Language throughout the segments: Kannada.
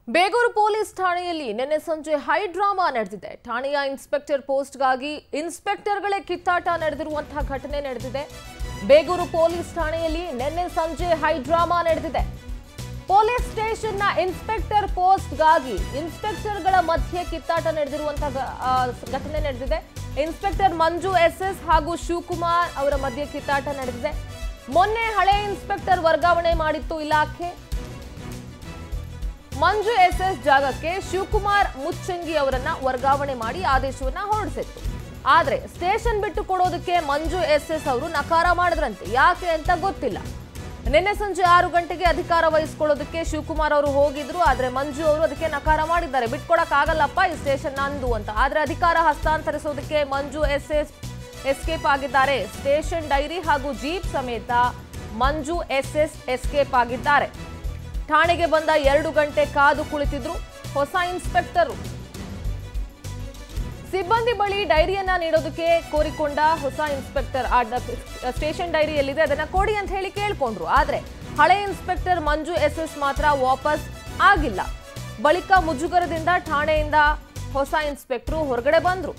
ಬೇಗೂರು ಪೊಲೀಸ್ ಠಾಣೆಯಲ್ಲಿ ನಿನ್ನೆ ಸಂಜೆ ಹೈ ಡ್ರಾಮಾ ನಡೆದಿದೆ ಠಾಣೆಯ ಇನ್ಸ್ಪೆಕ್ಟರ್ ಪೋಸ್ಟ್ಗಾಗಿ ಇನ್ಸ್ಪೆಕ್ಟರ್ಗಳೇ ಕಿತ್ತಾಟ ನಡೆದಿರುವಂತಹ ಘಟನೆ ನಡೆದಿದೆ ಬೇಗೂರು ಪೊಲೀಸ್ ಠಾಣೆಯಲ್ಲಿ ನಿನ್ನೆ ಸಂಜೆ ಹೈ ಡ್ರಾಮಾ ನಡೆದಿದೆ ಪೊಲೀಸ್ ಸ್ಟೇಷನ್ನ ಇನ್ಸ್ಪೆಕ್ಟರ್ ಪೋಸ್ಟ್ಗಾಗಿ ಇನ್ಸ್ಪೆಕ್ಟರ್ಗಳ ಮಧ್ಯೆ ಕಿತ್ತಾಟ ನಡೆದಿರುವಂತಹ ಘ- ಆ, ಘಟನೆ ನಡೆದಿದೆ ಇನ್ಸ್ಪೆಕ್ಟರ್ ಮಂಜು ಎಸ್ ಎಸ್ ಹಾಗೂ ಶಿವಕುಮಾರ್ ಅವರ ಮಧ್ಯೆ ಕಿತ್ತಾಟ ನಡೆದಿದೆ ಮೊನ್ನೆ ಹಳೆ ಇನ್ಸ್ಪೆಕ್ಟರ್ ವರ್ಗಾವಣೆ ಮಾಡಿತ್ತು ಇಲಾಖೆ ಮಂಜು ಎಸ್ ಎಸ್ ಜಾಗಕ್ಕೆ ಶಿವಕುಮಾರ್ ಮುಚ್ಚಂಗಿ ಅವರನ್ನ ವರ್ಗಾವಣೆ ಮಾಡಿ ಆದೇಶವನ್ನ ಹೊರಡಿಸಿತ್ತು ಆದ್ರೆ ಸ್ಟೇಷನ್ ಬಿಟ್ಟು ಕೊಡೋದಕ್ಕೆ ಮಂಜು ಎಸ್ ಎಸ್ ಅವರು ನಕಾರ ಮಾಡಿದ್ರಂತೆ ಯಾಕೆ ಅಂತ ಗೊತ್ತಿಲ್ಲ ನಿನ್ನೆ ಸಂಜೆ ಆರು ಗಂಟೆಗೆ ಅಧಿಕಾರ ವಹಿಸ್ಕೊಳ್ಳೋದಕ್ಕೆ ಶಿವಕುಮಾರ್ ಅವರು ಹೋಗಿದ್ರು ಆದ್ರೆ ಮಂಜು ಅವರು ಅದಕ್ಕೆ ನಕಾರ ಮಾಡಿದ್ದಾರೆ ಬಿಟ್ಕೊಡಕ್ ಆಗಲ್ಲಪ್ಪ ಈ ಸ್ಟೇಷನ್ ನಂದು ಅಂತ ಆದ್ರೆ ಅಧಿಕಾರ ಹಸ್ತಾಂತರಿಸೋದಕ್ಕೆ ಮಂಜು ಎಸ್ ಎಸ್ ಎಸ್ಕೇಪ್ ಆಗಿದ್ದಾರೆ ಸ್ಟೇಷನ್ ಡೈರಿ ಹಾಗೂ ಜೀಪ್ ಸಮೇತ ಮಂಜು ಎಸ್ ಎಸ್ ಎಸ್ಕೇಪ್ ಆಗಿದ್ದಾರೆ ಠಾಣೆಗೆ ಬಂದ ಎರಡು ಗಂಟೆ ಕಾದು ಕುಳಿತಿದ್ರು ಹೊಸ ಇನ್ಸ್ಪೆಕ್ಟರ್ ಸಿಬ್ಬಂದಿ ಬಳಿ ಡೈರಿಯನ್ನ ನೀಡೋದಕ್ಕೆ ಕೋರಿಕೊಂಡ ಹೊಸ ಇನ್ಸ್ಪೆಕ್ಟರ್ ಆ ಡ- ಸ್ಟೇಷನ್ ಡೈರಿ ಎಲ್ಲಿದೆ ಅದನ್ನ ಕೊಡಿ ಅಂತ ಹೇಳಿ ಕೇಳ್ಕೊಂಡ್ರು ಆದ್ರೆ ಹಳೆ ಇನ್ಸ್ಪೆಕ್ಟರ್ ಮಂಜು ಎಸ್ ಎಸ್ ಮಾತ್ರ ವಾಪಸ್ ಆಗಿಲ್ಲ ಬಳಿಕ ಮುಜುಗರದಿಂದ ಠಾಣೆಯಿಂದ ಹೊಸ ಇನ್ಸ್ಪೆಕ್ಟರ್ ಹೊರಗಡೆ ಬಂದ್ರು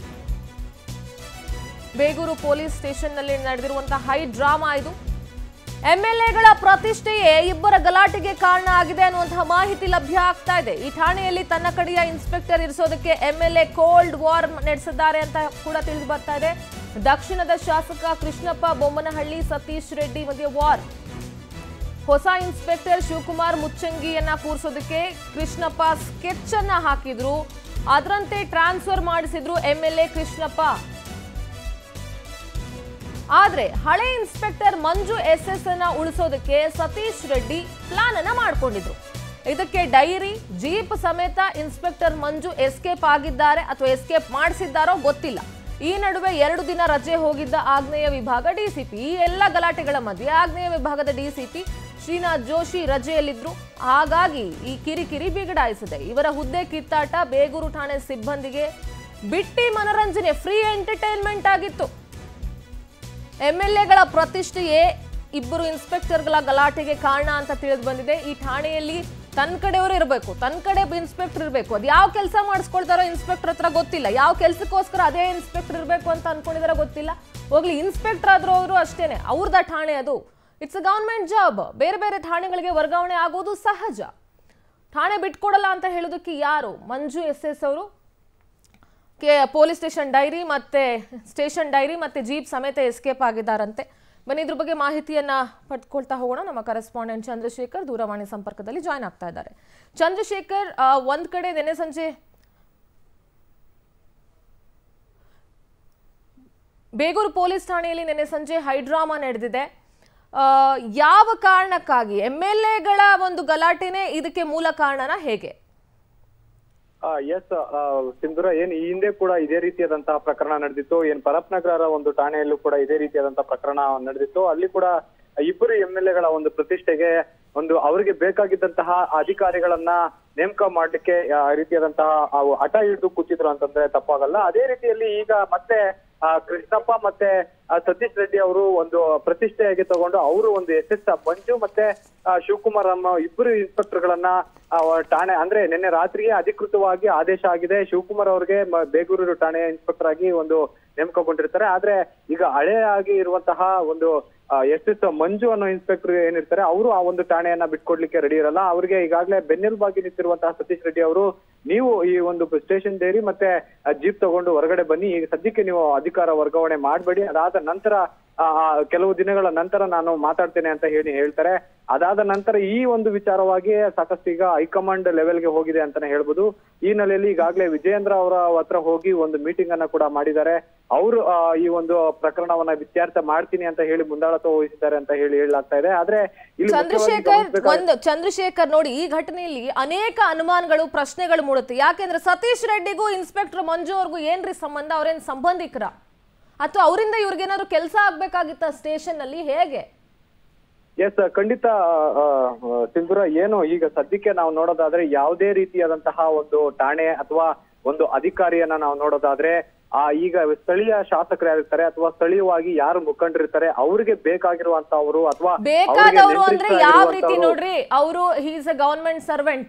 ಬೇಗೂರು ಪೊಲೀಸ್ ಸ್ಟೇಷನ್ನಲ್ಲಿ ನಡೆದಿರುವಂತಹ ಹೈ ಡ್ರಾಮಾ ಇದು ಎಂಎಲ್ಎಗಳ ಪ್ರತಿಷ್ಠೆಯೇ ಇಬ್ಬರ ಗಲಾಟೆಗೆ ಕಾರಣ ಆಗಿದೆ ಅನ್ನುವಂತಹ ಮಾಹಿತಿ ಲಭ್ಯ ಆಗ್ತಾ ಇದೆ ಈ ಠಾಣೆಯಲ್ಲಿ ತನ್ನ ಕಡೆಯ ಇನ್ಸ್ಪೆಕ್ಟರ್ ಇರಿಸೋದಕ್ಕೆ ಎಂಎಲ್ಎ ಕೋಲ್ಡ್ ವಾರ್ ನಡೆಸಿದ್ದಾರೆ ಅಂತ ಕೂಡ ತಿಳಿದು ಬರ್ತಾ ಇದೆ ದಕ್ಷಿಣದ ಶಾಸಕ ಕೃಷ್ಣಪ್ಪ ಬೊಮ್ಮನಹಳ್ಳಿ ಸತೀಶ್ ರೆಡ್ಡಿ ಮಧ್ಯೆ ವಾರ್ ಹೊಸ ಇನ್ಸ್ಪೆಕ್ಟರ್ ಶಿವಕುಮಾರ್ ಮುಚ್ಚಂಗಿಯನ್ನ ಕೂರಿಸೋದಕ್ಕೆ ಕೃಷ್ಣಪ್ಪ ಸ್ಕೆಚ್ ಅನ್ನ ಹಾಕಿದ್ರು ಅದರಂತೆ ಟ್ರಾನ್ಸ್ಫರ್ ಮಾಡಿಸಿದ್ರು ಎಂಎಲ್ಎ ಕೃಷ್ಣಪ್ಪ ಆದ್ರೆ ಹಳೆ ಇನ್ಸ್ಪೆಕ್ಟರ್ ಮಂಜು ಎಸ್ ಎಸ್ ಅನ್ನ ಉಳಿಸೋದಕ್ಕೆ ಸತೀಶ್ ರೆಡ್ಡಿ ಪ್ಲಾನ್ ಅನ್ನ ಮಾಡ್ಕೊಂಡಿದ್ರು ಇದಕ್ಕೆ ಡೈರಿ ಜೀಪ್ ಸಮೇತ ಇನ್ಸ್ಪೆಕ್ಟರ್ ಮಂಜು ಎಸ್ಕೇಪ್ ಆಗಿದ್ದಾರೆ ಅಥವಾ ಎಸ್ಕೇಪ್ ಮಾಡಿಸಿದ್ದಾರೋ ಗೊತ್ತಿಲ್ಲ ಈ ನಡುವೆ ಎರಡು ದಿನ ರಜೆ ಹೋಗಿದ್ದ ಆಗ್ನೇಯ ವಿಭಾಗ ಡಿಸಿಪಿ ಈ ಎಲ್ಲ ಗಲಾಟೆಗಳ ಮಧ್ಯೆ ಆಗ್ನೇಯ ವಿಭಾಗದ ಡಿಸಿಪಿ ಶ್ರೀನಾಥ್ ಜೋಶಿ ರಜೆಯಲ್ಲಿದ್ರು ಹಾಗಾಗಿ ಈ ಕಿರಿಕಿರಿ ಬಿಗಡಾಯಿಸಿದೆ ಇವರ ಹುದ್ದೆ ಕಿತ್ತಾಟ ಬೇಗೂರು ಠಾಣೆ ಸಿಬ್ಬಂದಿಗೆ ಬಿಟ್ಟಿ ಮನರಂಜನೆ ಫ್ರೀ ಎಂಟರ್ಟೈನ್ಮೆಂಟ್ ಆಗಿತ್ತು ಎಂಎಲ್ಎಗಳ ಪ್ರತಿಷ್ಠೆಯೇ ಇಬ್ಬರು ಇನ್ಸ್ಪೆಕ್ಟರ್ಗಳ ಗಲಾಟೆಗೆ ಕಾರಣ ಅಂತ ತಿಳಿದು ಬಂದಿದೆ ಈ ಠಾಣೆಯಲ್ಲಿ ತನ್ನ ಕಡೆಯವರು ಇರಬೇಕು ತನ್ನ ಕಡೆ ಇನ್ಸ್ಪೆಕ್ಟರ್ ಇರಬೇಕು ಅದು ಯಾವ ಕೆಲಸ ಮಾಡಿಸ್ಕೊಳ್ತಾರೋ ಇನ್ಸ್ಪೆಕ್ಟರ್ ಹತ್ರ ಗೊತ್ತಿಲ್ಲ ಯಾವ ಕೆಲಸಕ್ಕೋಸ್ಕರ ಅದೇ ಇನ್ಸ್ಪೆಕ್ಟರ್ ಇರಬೇಕು ಅಂತ ಅನ್ಕೊಂಡಿದಾರೋ ಗೊತ್ತಿಲ್ಲ ಹೋಗ್ಲಿ ಇನ್ಸ್ಪೆಕ್ಟರ್ ಆದ್ರೂ ಅವರು ಅಷ್ಟೇನೆ ಅವ್ರದ ಠಾಣೆ ಅದು ಇಟ್ಸ್ ಅ ಗವರ್ಮೆಂಟ್ ಜಾಬ್ ಬೇರೆ ಬೇರೆ ಠಾಣೆಗಳಿಗೆ ವರ್ಗಾವಣೆ ಆಗೋದು ಸಹಜ ಠಾಣೆ ಬಿಟ್ಕೊಡಲ್ಲ ಅಂತ ಹೇಳೋದಕ್ಕೆ ಯಾರು ಮಂಜು ಎಸ್ ಎಸ್ ಅವರು ಕೆ ಪೊಲೀಸ್ ಸ್ಟೇಷನ್ ಡೈರಿ ಮತ್ತೆ ಸ್ಟೇಷನ್ ಡೈರಿ ಮತ್ತೆ ಜೀಪ್ ಸಮೇತ ಎಸ್ಕೇಪ್ ಆಗಿದ್ದಾರಂತೆ ಬನ್ನಿ ಇದ್ರ ಬಗ್ಗೆ ಮಾಹಿತಿಯನ್ನ ಪಡ್ಕೊಳ್ತಾ ಹೋಗೋಣ ನಮ್ಮ ಕರೆಸ್ಪಾಂಡೆಂಟ್ ಚಂದ್ರಶೇಖರ್ ದೂರವಾಣಿ ಸಂಪರ್ಕದಲ್ಲಿ ಜಾಯ್ನ್ ಆಗ್ತಾ ಇದ್ದಾರೆ ಚಂದ್ರಶೇಖರ್ ಆ, ಒಂದ್ ಕಡೆ ನಿನ್ನೆ ಸಂಜೆ ಬೇಗೂರು ಪೊಲೀಸ್ ಠಾಣೆಯಲ್ಲಿ ನಿನ್ನೆ ಸಂಜೆ ಹೈಡ್ರಾಮಾ ನಡೆದಿದೆ ಆ, ಯಾವ ಕಾರಣಕ್ಕಾಗಿ ಎಂ ಎಲ್ ಎಗಳ ಒಂದು ಗಲಾಟೆನೇ ಇದಕ್ಕೆ ಮೂಲ ಕಾರಣನ ಹೇಗೆ ಎಸ್ ಸಿಂಧುರ ಏನ್ ಈ ಹಿಂದೆ ಕೂಡ ಇದೇ ರೀತಿಯಾದಂತಹ ಪ್ರಕರಣ ನಡೆದಿತ್ತು ಏನ್ ಪರಪ್ನಗರ ಒಂದು ಠಾಣೆಯಲ್ಲೂ ಕೂಡ ಇದೇ ರೀತಿಯಾದಂತಹ ಪ್ರಕರಣ ನಡೆದಿತ್ತು ಅಲ್ಲಿ ಕೂಡ ಇಬ್ಬರು ಎಂ ಎಲ್ ಎಗಳ ಒಂದು ಪ್ರತಿಷ್ಠೆಗೆ ಒಂದು ಅವರಿಗೆ ಬೇಕಾಗಿದ್ದಂತಹ ಅಧಿಕಾರಿಗಳನ್ನ ನೇಮಕ ಮಾಡ್ಲಿಕ್ಕೆ ಆ ರೀತಿಯಾದಂತಹ ಅವು ಹಠ ಹಿಡಿದು ಕೂತಿದ್ರು ಅಂತಂದ್ರೆ ತಪ್ಪಾಗಲ್ಲ ಅದೇ ರೀತಿಯಲ್ಲಿ ಈಗ ಮತ್ತೆ ಆ ಕೃಷ್ಣಪ್ಪ ಮತ್ತೆ ಆ ಸತೀಶ್ ರೆಡ್ಡಿ ಅವರು ಒಂದು ಪ್ರತಿಷ್ಠೆಯಾಗಿ ತಗೊಂಡು ಅವರು ಒಂದು ಎಸ್ ಎಸ್ ಮಂಜು ಮತ್ತೆ ಆ, ಶಿವಕುಮಾರ್ ಅಮ್ಮ ಇಬ್ಬರು ಇನ್ಸ್ಪೆಕ್ಟರ್ ಗಳನ್ನ ಆ, ಠಾಣೆ ಅಂದ್ರೆ ನಿನ್ನೆ ರಾತ್ರಿಗೆ ಅಧಿಕೃತವಾಗಿ ಆದೇಶ ಆಗಿದೆ ಶಿವಕುಮಾರ್ ಅವರಿಗೆ ಮ- ಬೇಗೂರು ಠಾಣೆಯ ಇನ್ಸ್ಪೆಕ್ಟರ್ ಆಗಿ ಒಂದು ನೇಮಕಗೊಂಡಿರ್ತಾರೆ ಆದ್ರೆ ಈಗ ಹಳೆಯಾಗಿ ಇರುವಂತಹ ಒಂದು ಎಸ್ ಎಸ್ ಮಂಜು ಅನ್ನೋ ಇನ್ಸ್ಪೆಕ್ಟರ್ ಏನಿರ್ತಾರೆ ಅವರು ಆ ಒಂದು ಠಾಣೆಯನ್ನ ಬಿಟ್ಕೊಡ್ಲಿಕ್ಕೆ ರೆಡಿ ಇರಲ್ಲ ಅವರಿಗೆ ಈಗಾಗಲೇ ಬೆನ್ನೆಲುಬಾಗಿ ನಿಂತಿರುವಂತಹ ಸತೀಶ್ ರೆಡ್ಡಿ ಅವರು ನೀವು ಈ ಒಂದು ಸ್ಟೇಷನ್ ಡೈರಿ ಮತ್ತೆ ಜೀಪ್ ತಗೊಂಡು ಹೊರಗಡೆ ಬನ್ನಿ ಈಗ ಸದ್ಯಕ್ಕೆ ನೀವು ಅಧಿಕಾರ ವರ್ಗಾವಣೆ ಮಾಡಬೇಡಿ ಅದಾದ ನಂತರ ಆ, ಆ, ಕೆಲವು ದಿನಗಳ ನಂತರ ನಾನು ಮಾತಾಡ್ತೇನೆ ಅಂತ ಹೇಳಿ ಹೇಳ್ತಾರೆ ಅದಾದ ನಂತರ ಈ ಒಂದು ವಿಚಾರವಾಗಿ ಸಾಕಷ್ಟು ಈಗ ಹೈಕಮಾಂಡ್ ಲೆವೆಲ್ಗೆ ಹೋಗಿದೆ ಅಂತಾನೆ ಹೇಳ್ಬೋದು ಈ ನೆಲೆಯಲ್ಲಿ ಈಗಾಗಲೇ ವಿಜಯೇಂದ್ರ ಅವರ ಹತ್ರ ಹೋಗಿ ಒಂದು ಮೀಟಿಂಗ್ ಅನ್ನ ಕೂಡ ಮಾಡಿದ್ದಾರೆ ಅವರು ಆ, ಈ ಒಂದು ಪ್ರಕರಣವನ್ನ ವಿತ್ಯಾರ್ಥ ಮಾಡ್ತೀನಿ ಅಂತ ಹೇಳಿ ಮುಂದಾಳತ್ವ ವಹಿಸಿದ್ದಾರೆ ಅಂತ ಹೇಳಿ ಹೇಳಲಾಗ್ತಾ ಇದೆ ಆದ್ರೆ ಇಲ್ಲಿ ಮುಖ್ಯವಾಗಿ ಚಂದ್ರಶೇಖರ್ ಗಮನಿಸ್ಬೇಕಾದ- ಒಂದು ಚಂದ್ರಶೇಖರ್ ನೋಡಿ ಈ ಘಟನೆಯಲ್ಲಿ ಅನೇಕ ಅನುಮಾನಗಳು ಪ್ರಶ್ನೆಗಳು ಮೂಡುತ್ತೆ ಯಾಕೆಂದ್ರೆ ಸತೀಶ್ ರೆಡ್ಡಿಗೂ ಇನ್ಸ್ಪೆಕ್ಟರ್ ಮಂಜು ಅವ್ರಿಗೂ ಏನ್ರಿ ಸಂಬಂಧ ಅವ್ರೇನ್ ಸಂಬಂಧಿಕರ ಅಥವಾ ಅವರಿಂದ ಇವ್ರಿಗೇನಾದ್ರು ಕೆಲಸ ಆಗ್ಬೇಕಾಗಿತ್ತ ಸ್ಟೇಷನ್ ಅಲ್ಲಿ ಹೇಗೆ ಎಸ್ ಖಂಡಿತ ಆ, ಆ, ಸಿಂಧೂರ ಏನು ಈಗ ಸದ್ಯಕ್ಕೆ ನಾವು ನೋಡೋದಾದ್ರೆ ಯಾವುದೇ ರೀತಿಯಾದಂತಹ ಒಂದು ಠಾಣೆ ಅಥವಾ ಒಂದು ಅಧಿಕಾರಿಯನ್ನ ನಾವು ನೋಡೋದಾದ್ರೆ ಆ ಈಗ ಸ್ಥಳೀಯ ಶಾಸಕರು ಯಾರಿರ್ತಾರೆ ಅಥವಾ ಸ್ಥಳೀಯವಾಗಿ ಯಾರು ಮುಖಂಡರಿರ್ತಾರೆ ಅವ್ರಿಗೆ ಬೇಕಾಗಿರುವಂತವ್ರು ಅಥವಾ ಅವ್ರಿಗೆ ಬೇಕಾದವರು ಅಂದ್ರೆ ಯಾವ ರೀತಿ ನೆಂಟರಿಷ್ಟರಾಗಿರುವಂತವ್ರು- ನೋಡ್ರಿ ಅವರು ಹೀಸ್ ಎ ಗವರ್ಮೆಂಟ್ ಸರ್ವೆಂಟ್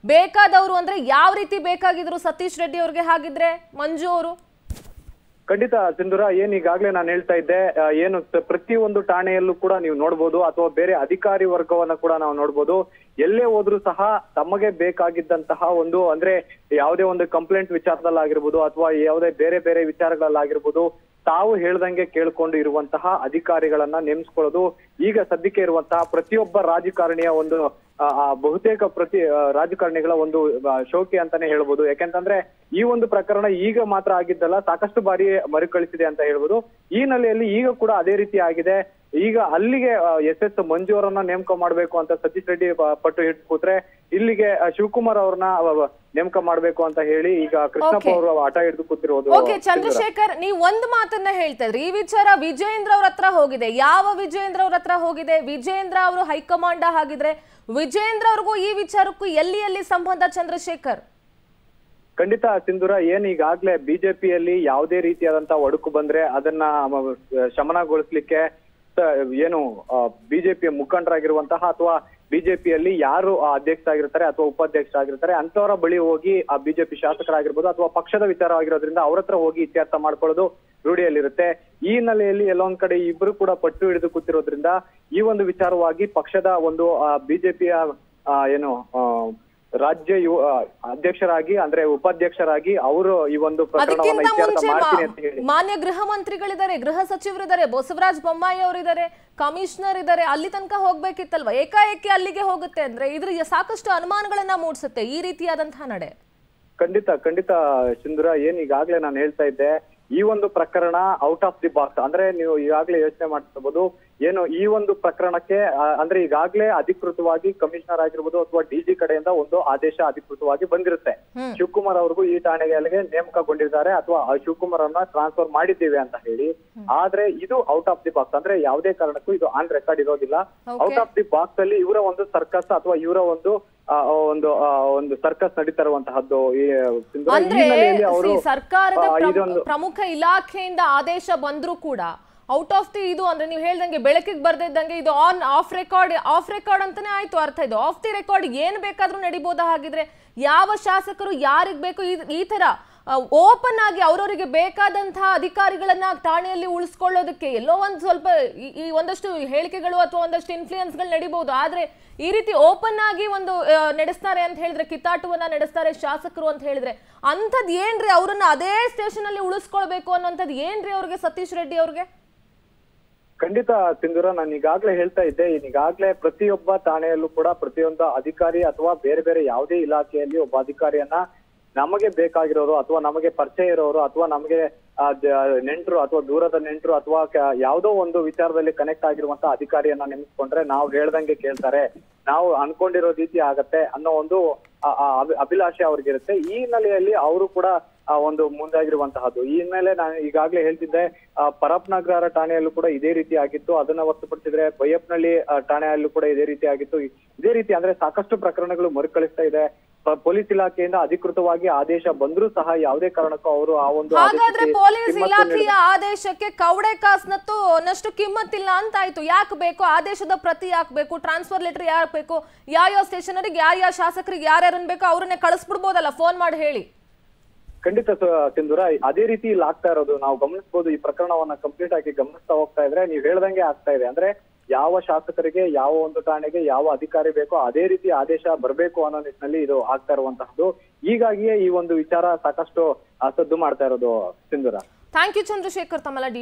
ಬೇಕಾದವರು ಅಂದ್ರೆ ಯಾವ ರೀತಿ ಬೇಕಾಗಿದ್ರು ಸತೀಶ್ ರೆಡ್ಡಿ ಅವ್ರಿಗೆ ಹಾಗಿದ್ರೆ ಮಂಜು ಅವರು ಖಂಡಿತ ಸಿಂಧೂರ ಏನ್ ಈಗಾಗ್ಲೇ ನಾನು ಹೇಳ್ತಾ ಇದ್ದೆ ಆ, ಏನು ತ- ಪ್ರತಿಯೊಂದು ಠಾಣೆಯಲ್ಲೂ ಕೂಡ ನೀವು ನೋಡ್ಬೋದು ಅಥವಾ ಬೇರೆ ಅಧಿಕಾರಿ ವರ್ಗವನ್ನ ಕೂಡ ನಾವು ನೋಡ್ಬೋದು ಎಲ್ಲೇ ಹೋದ್ರೂ ಸಹ ತಮಗೆ ಬೇಕಾಗಿದ್ದಂತಹ ಒಂದು ಅಂದ್ರೆ ಯಾವುದೇ ಒಂದು ಕಂಪ್ಲೇಂಟ್ ವಿಚಾರದಲ್ಲಾಗಿರ್ಬೋದು ಅಥವಾ ಯಾವುದೇ ಬೇರೆ ಬೇರೆ ವಿಚಾರಗಳಲ್ಲಾಗಿರ್ಬೋದು ತಾವು ಹೇಳ್ದಂಗೆ ಕೇಳ್ಕೊಂಡು ಇರುವಂತಹ ಅಧಿಕಾರಿಗಳನ್ನ ನೇಮಿಸ್ಕೊಳ್ಳೋದು ಈಗ ಸದ್ಯಕ್ಕೆ ಇರುವಂತಹ ಪ್ರತಿಯೊಬ್ಬ ರಾಜಕಾರಣಿಯ ಒಂದು ಆ, ಆ, ಬಹುತೇಕ ಪ್ರತಿ ಆ, ರಾಜಕಾರಣಿಗಳ ಒಂದು ಆ, ಶೋಕಿ ಅಂತಾನೆ ಹೇಳ್ಬೋದು ಯಾಕೆಂತಂದ್ರೆ ಈ ಒಂದು ಪ್ರಕರಣ ಈಗ ಮಾತ್ರ ಆಗಿದ್ದಲ್ಲ ಸಾಕಷ್ಟು ಬಾರಿ ಮರುಕಳಿಸಿದೆ ಅಂತ ಹೇಳ್ಬೋದು ಈ ನೆಲೆಯಲ್ಲಿ ಈಗ ಕೂಡ ಅದೇ ರೀತಿ ಆಗಿದೆ ಈಗ ಅಲ್ಲಿಗೆ ಎಸ್ ಎಸ್ ಮಂಜು ಅವರನ್ನ ನೇಮಕ ಮಾಡ್ಬೇಕು ಅಂತ ಸತೀಶ್ ರೆಡ್ಡಿ ಪ- ಪಟ್ಟು ಹಿಡಿದು ಕೂತ್ರೆ ಇಲ್ಲಿಗೆ ಆ, ಶಿವಕುಮಾರ್ ಅವ್ರನ್ನ ಅವ- ನೇಮಕ ಮಾಡ್ಬೇಕು ಅಂತ ಹೇಳಿ ಈಗ ಕೃಷ್ಣಪ್ಪ Okay. ಅವರು ಹಠ ಹಿಡಿದು ಕೂತಿರೋದು ಓಕೆ ಸಿಂಧೂರ. ಚಂದ್ರಶೇಖರ್ ನೀವು ಒಂದು ಮಾತನ್ನ ಹೇಳ್ತಾ ಇದ್ರಿ ಈ ವಿಚಾರ ವಿಜೇಂದ್ರ ಅವ್ರ ಹತ್ರ ಹೋಗಿದೆ ಯಾವ ವಿಜೇಂದ್ರ ಅವ್ರ ಹತ್ರ ಹೋಗಿದೆ ವಿಜೇಂದ್ರ ಅವರು ಹೈಕಮಾಂಡ ಹಾಗಿದ್ರೆ ವಿಜೇಂದ್ರ ಅವ್ರಿಗೂ ಈ ವಿಚಾರಕ್ಕೂ ಎಲ್ಲಿ ಎಲ್ಲಿ ಸಂಬಂಧ ಚಂದ್ರಶೇಖರ್ ಖಂಡಿತ ಸಿಂಧೂರ ಏನ್ ಈಗಾಗ್ಲೇ ಬಿಜೆಪಿಯಲ್ಲಿ ಯಾವುದೇ ರೀತಿಯಾದಂತ ಒಡಕು ಬಂದ್ರೆ ಅದನ್ನ ಮ- ಶಮನಗೊಳಿಸ್ಲಿಕ್ಕೆ ಸ- ಏನು ಬಿಜೆಪಿಯ ಮುಖಂಡರಾಗಿರುವಂತಹ ಅಥವಾ ಬಿಜೆಪಿಯಲ್ಲಿ ಯಾರು ಆ ಅಧ್ಯಕ್ಷರಾಗಿರ್ತಾರೆ ಅಥವಾ ಉಪಾಧ್ಯಕ್ಷರಾಗಿರ್ತಾರೆ ಅಂತವರ ಬಳಿ ಹೋಗಿ ಆ ಬಿಜೆಪಿ ಶಾಸಕರಾಗಿರ್ಬೋದು ಅಥವಾ ಪಕ್ಷದ ವಿಚಾರ ಆಗಿರೋದ್ರಿಂದ ಅವ್ರ ಹತ್ರ ಹೋಗಿ ಇತ್ಯರ್ಥ ಮಾಡ್ಕೊಳ್ಳೋದು ರೂಢಿಯಲ್ಲಿರುತ್ತೆ ಈ ಹಿನ್ನೆಲೆಯಲ್ಲಿ ಎಲ್ಲೊಂದ್ ಕಡೆ ಇಬ್ರು ಕೂಡ ಪಟ್ಟು ಹಿಡಿದು ಕೂತಿರೋದ್ರಿಂದ ಈ ಒಂದು ವಿಚಾರವಾಗಿ ಪಕ್ಷದ ಒಂದು ಬಿಜೆಪಿಯ ಏನು ಆ, ರಾಜ್ಯ ಯುವ ಆ, ಅಧ್ಯಕ್ಷರಾಗಿ ಅಂದ್ರೆ ಉಪಾಧ್ಯಕ್ಷರಾಗಿ ಅವರು ಈ ಒಂದು ಪ್ರಕರಣವನ್ನ ಅದಕ್ಕಿಂತ ಇತ್ಯರ್ಥ ಮುಂಚೆ ಮಾಡ್ತೀನಿ ಅಂತ ಮಾ- ಹೇಳಿ ಮಾನ್ಯ ಗೃಹ ಮಂತ್ರಿಗಳಿದ್ದಾರೆ ಗೃಹ ಸಚಿವರಿದ್ದಾರೆ ಬಸವರಾಜ ಬೊಮ್ಮಾಯಿ ಅವರಿದ್ದಾರೆ ಕಮಿಷನರ್ ಇದ್ದಾರೆ ಅಲ್ಲಿ ತನಕ ಹೋಗ್ಬೇಕಿತ್ತಲ್ವಾ ಏಕಾಏಕಿ ಅಲ್ಲಿಗೆ ಹೋಗುತ್ತೆ ಅಂದ್ರೆ ಇದ್ರ ಸಾಕಷ್ಟು ಅನುಮಾನಗಳನ್ನ ಮೂಡಿಸುತ್ತೆ ಈ ರೀತಿಯಾದಂತಹ ನಡೆ ಖಂಡಿತ ಖಂಡಿತ ಸಿಂಧುರ ಏನ್ ಈಗಾಗ್ಲೇ ನಾನು ಹೇಳ್ತಾ ಇದ್ದೆ ಈ ಒಂದು ಪ್ರಕರಣ ಔಟ್ ಆಫ್ ದಿ ಬಾಕ್ಸ್ ಅಂದ್ರೆ ನೀವು ಈಗಾಗ್ಲೇ ಯೋಚನೆ ಮಾಡ್ತಿರ್ಬೋದು ಏನು ಈ ಒಂದು ಪ್ರಕರಣಕ್ಕೆ ಆ, ಅಂದ್ರೆ ಈಗಾಗ್ಲೇ ಅಧಿಕೃತವಾಗಿ ಕಮಿಷನರ್ ಆಗಿರ್ಬೋದು ಅಥವಾ ಡಿಜಿ ಕಡೆಯಿಂದ ಒಂದು ಆದೇಶ ಅಧಿಕೃತವಾಗಿ ಬಂದಿರುತ್ತೆ ಹ್ಮ್. ಶಿವಕುಮಾರ್ ಅವ್ರಿಗೂ ಈ ಠಾಣೆಗೆ ಅಲ್ಲಿಗೆ ನೇಮಕಗೊಂಡಿದ್ದಾರೆ ಅಥವಾ ಆ ಶಿವಕುಮಾರ್ ಅವ್ರನ್ನ ಟ್ರಾನ್ಸ್ಫರ್ ಮಾಡಿದ್ದೀವಿ ಅಂತ ಹೇಳಿ ಆದ್ರೆ ಇದು ಔಟ್ ಆಫ್ ದಿ ಬಾಕ್ಸ್ ಅಂದ್ರೆ ಯಾವುದೇ ಕಾರಣಕ್ಕೂ ಇದು ಆನ್ ರೆಕಾರ್ಡ್ ಇರೋದಿಲ್ಲ Okay. Out of the box ಅಲ್ಲಿ ಇವರ ಒಂದು ಸರ್ಕಸ್ ಅಥವಾ ಇವರ ಒಂದು ಆ, ಒಂದು ಆ, ಒಂದು ಸರ್ಕಸ್ ನಡೀತಾ ಇರುವಂತಹದ್ದು ಈ ಸಿಂಧೂರ, ಈ ಅಂದ್ರೆ ಹಿನ್ನೆಲೆಯಲ್ಲಿ ಅವರು see, ಸರ್ಕಾರದ ಆ, ಪ್ರಮು- ಇದೊಂದು ಪ್ರಮುಖ ಇಲಾಖೆಯಿಂದ ಆದೇಶ ಬಂದ್ರೂ ಕೂಡ ಔಟ್ ಆಫ್ ದಿ ಇದು ಅಂದ್ರೆ ನೀವು ಹೇಳ್ದಂಗೆ ಬೆಳಕಿಗೆ ಬರ್ದಿದ್ದಂಗೆ ಇದು on off record off record ಅಂತಾನೆ ಆಯ್ತು ಅರ್ಥ ಇದು ಆಫ್ ದಿ ರೆಕಾರ್ಡ್ ಏನ್ ಬೇಕಾದ್ರೂ ನಡಿಬೋದಾ ಹಾಗಿದ್ರೆ ಯಾವ ಶಾಸಕರು ಯಾರಿಗ್ ಬೇಕು ಈ- ಈ ತರ ಓಪನ್ ಆಗಿ ಅವ್ರವರಿಗೆ ಬೇಕಾದಂತಹ ಅಧಿಕಾರಿಗಳನ್ನ ಠಾಣೆಯಲ್ಲಿ ಉಳಿಸ್ಕೊಳ್ಳೋದಕ್ಕೆ ಎಲ್ಲೋ ಒಂದ್ ಸ್ವಲ್ಪ ಈ- ಈ ಒಂದಷ್ಟು ಹೇಳಿಕೆಗಳು ಅಥವಾ ಒಂದಷ್ಟು ಇನ್ಫ್ಲೂಯೆನ್ಸ್ಗಳು ನಡಿಬಹುದು ಆದ್ರೆ ಈ ರೀತಿ ಓಪನ್ ಆಗಿ ಒಂದು ಆ, ನಡೆಸ್ತಾರೆ ಅಂತ ಹೇಳಿದ್ರೆ ಕಿತ್ತಾಟವನ್ನ ನಡೆಸ್ತಾರೆ ಶಾಸಕರು ಅಂತ ಹೇಳಿದ್ರೆ ಅಂಥದ್ ಏನ್ರಿ ಅವ್ರನ್ನ ಅದೇ ಸ್ಟೇಷನ್ ಅಲ್ಲಿ ಉಳಿಸ್ಕೊಳ್ಬೇಕು ಅನ್ನೋಂಥದ್ದು ಏನ್ರಿ ಅವ್ರಿಗೆ ಸತೀಶ್ ರೆಡ್ಡಿ ಅವ್ರಿಗೆ ಖಂಡಿತ ಸಿಂಧೂರ ನಾನು ಈಗಾಗ್ಲೇ ಹೇಳ್ತಾ ಇದ್ದೆ ಈಗಾಗ್ಲೇ ಪ್ರತಿಯೊಬ್ಬ ಠಾಣೆಯಲ್ಲೂ ಕೂಡ ಪ್ರತಿಯೊಂದು ಅಧಿಕಾರಿ ಅಥವಾ ಬೇರೆ ಬೇರೆ ಯಾವುದೇ ಇಲಾಖೆಯಲ್ಲಿ ಒಬ್ಬ ಅಧಿಕಾರಿಯನ್ನ ನಮಗೆ ಬೇಕಾಗಿರೋರು ಅಥವಾ ನಮಗೆ ಪರಿಚಯ ಇರೋರು ಅಥವಾ ನಮಗೆ ಆ, ದ- ನೆಂಟರು ಅಥವಾ ದೂರದ ನೆಂಟರು ಅಥವಾ ಕ- ಯಾವುದೋ ಒಂದು ವಿಚಾರದಲ್ಲಿ ಕನೆಕ್ಟ್ ಆಗಿರುವಂತ ಅಧಿಕಾರಿಯನ್ನ ನೇಮಿಸ್ಕೊಂಡ್ರೆ ನಾವು ಹೇಳ್ದಂಗೆ ಕೇಳ್ತಾರೆ ನಾವು ಅನ್ಕೊಂಡಿರೋ ರೀತಿ ಆಗತ್ತೆ ಅನ್ನೋ ಒಂದು ಆ- ಆ ಅಭಿ- ಅಭಿಲಾಷೆ ಅವ್ರಿಗಿರುತ್ತೆ ಈ ಹಿನ್ನೆಲೆಯಲ್ಲಿ ಅವರು ಕೂಡ ಆ ಒಂದು ಮುಂದಾಗಿರುವಂತಹದ್ದು ಈ ಹಿನ್ನೆಲೆ ನಾನು ಈಗಾಗ್ಲೇ ಹೇಳ್ತಿದ್ದೆ ಆ, ಪರಪ್ನಗರ ಠಾಣೆಯಲ್ಲೂ ಕೂಡ ಇದೇ ರೀತಿ ಆಗಿತ್ತು ಅದನ್ನ ಹೊರತುಪಡಿಸಿದ್ರೆ ಬೈಯಪ್ನಳ್ಳಿ ಆ, ಠಾಣೆಯಲ್ಲೂ ಕೂಡ ಇದೇ ರೀತಿ ಆಗಿತ್ತು ಇದೇ ರೀತಿ ಅಂದ್ರೆ ಸಾಕಷ್ಟು ಪ್ರಕರಣಗಳು ಮರುಕಳಿಸ್ತಾ ಇದೆ ಪ- ಪೊಲೀಸ್ ಇಲಾಖೆಯಿಂದ ಅಧಿಕೃತವಾಗಿ ಆದೇಶ ಬಂದ್ರೂ ಸಹ ಯಾವುದೇ ಕಾರಣಕ್ಕೂ ಅವರು ಆ ಒಂದು ಹಾಗಾದ್ರೆ ಆದೇಶಕ್ಕೆ ಪೊಲೀಸ್ ಕಿಮ್ಮತ್ತು ಇಲಾಖೆಯ ನೀಡಲ್ಲ. ಆದೇಶಕ್ಕೆ ಕವಡೆ ಕಾಸ್ನತ್ತು ಅನ್ನಷ್ಟು ಕಿಮ್ಮತ್ತಿಲ್ಲ ಅಂತ ಆಯ್ತು ಯಾಕೆ ಬೇಕು ಆದೇಶದ ಪ್ರತಿ ಯಾಕೆ ಬೇಕು ಟ್ರಾನ್ಸ್ಫರ್ ಲೆಟರ್ ಯಾಕೆ ಬೇಕು ಯಾವ ಸ್ಟೇಷನರಿಗೆ ಯಾರ ಯಾವ ಶಾಸಕರಿಗೆ ಯಾರ್ಯಾರನ್ನ ಬೇಕೋ ಅವ್ರನ್ನೇ ಕಳಿಸ್ಬಿಡ್ಬೋದಲ್ಲ ಫೋನ್ ಮಾಡಿ ಹೇಳಿ ಖಂಡಿತ ಸ- ಸಿಂಧೂರ ಅದೇ ರೀತಿ ಇಲ್ಲಿ ಆಗ್ತಾ ಇರೋದು ನಾವು ಗಮನಿಸಬಹುದು ಈ ಪ್ರಕರಣವನ್ನ ಕಂಪ್ಲೀಟ್ ಆಗಿ ಗಮನಿಸ್ತಾ ಹೋಗ್ತಾ ಇದ್ರೆ ನೀವು ಹೇಳ್ದಂಗೆ ಆಗ್ತಾ ಇದೆ ಅಂದ್ರೆ ಯಾವ ಶಾಸಕರಿಗೆ ಯಾವ ಒಂದು ಠಾಣೆಗೆ ಯಾವ ಅಧಿಕಾರಿ ಬೇಕೋ ಅದೇ ರೀತಿ ಆದೇಶ ಬರಬೇಕು ಅನ್ನೋ ನಿಟ್ಟಿನಲ್ಲಿ ಇದು ಆಗ್ತಾ ಇರುವಂತಹದ್ದು ಹೀಗಾಗಿಯೇ ಈ ಒಂದು ವಿಚಾರ ಸಾಕಷ್ಟು ಆ, ಸದ್ದು ಮಾಡ್ತಾ ಇರೋದು ಸಿಂಧೂರ ಥ್ಯಾಂಕ್ ಯು ಚಂದ್ರಶೇಖರ್ ತಮ್ಮೆಲ್ಲ